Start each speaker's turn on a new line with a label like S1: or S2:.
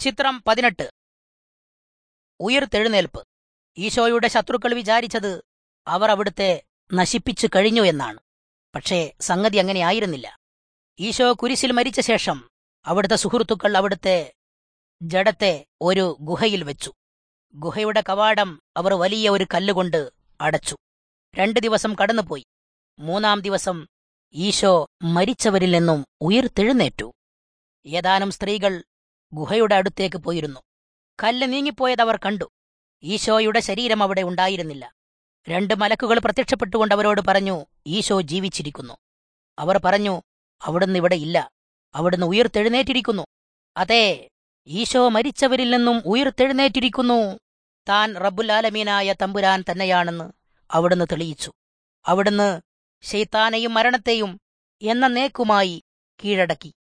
S1: ചിത്രം പതിനെട്ട് ഉയിർത്തെഴുന്നേൽപ്പ് ഈശോയുടെ ശത്രുക്കൾ വിചാരിച്ചത് അവർ അവിടുത്തെ നശിപ്പിച്ചു കഴിഞ്ഞു എന്നാണ് പക്ഷേ സംഗതി അങ്ങനെ ആയിരുന്നില്ല ഈശോ കുരിശിൽ മരിച്ച ശേഷം അവിടുത്തെ സുഹൃത്തുക്കൾ അവിടുത്തെ ജഡത്തെ ഒരു ഗുഹയിൽ വെച്ചു ഗുഹയുടെ കവാടം അവർ വലിയ ഒരു കല്ലുകൊണ്ട് അടച്ചു രണ്ടു ദിവസം കടന്നുപോയി മൂന്നാം ദിവസം ഈശോ മരിച്ചവരിൽ നിന്നും ഉയിർത്തെഴുന്നേറ്റു ഏതാനും സ്ത്രീകൾ ഗുഹയുടെ അടുത്തേക്ക് പോയിരുന്നു കല്ല് നീങ്ങിപ്പോയത് അവർ കണ്ടു ഈശോയുടെ ശരീരം അവിടെ ഉണ്ടായിരുന്നില്ല രണ്ട് മലക്കുകൾ പ്രത്യക്ഷപ്പെട്ടുകൊണ്ട് അവരോട് പറഞ്ഞു ഈശോ ജീവിച്ചിരിക്കുന്നു അവർ പറഞ്ഞു അവിടുന്ന് ഇവിടെ ഇല്ല അവിടുന്ന് ഉയിർത്തെഴുന്നേറ്റിരിക്കുന്നു അതെ ഈശോ മരിച്ചവരിൽ നിന്നും ഉയിർത്തെഴുന്നേറ്റിരിക്കുന്നു താൻ റബ്ബുലാലമീനായ തമ്പുരാൻ തന്നെയാണെന്ന് അവിടുന്ന് തെളിയിച്ചു അവിടുന്ന് ശൈത്താനെയും മരണത്തെയും എന്ന നേക്കുമായി കീഴടക്കി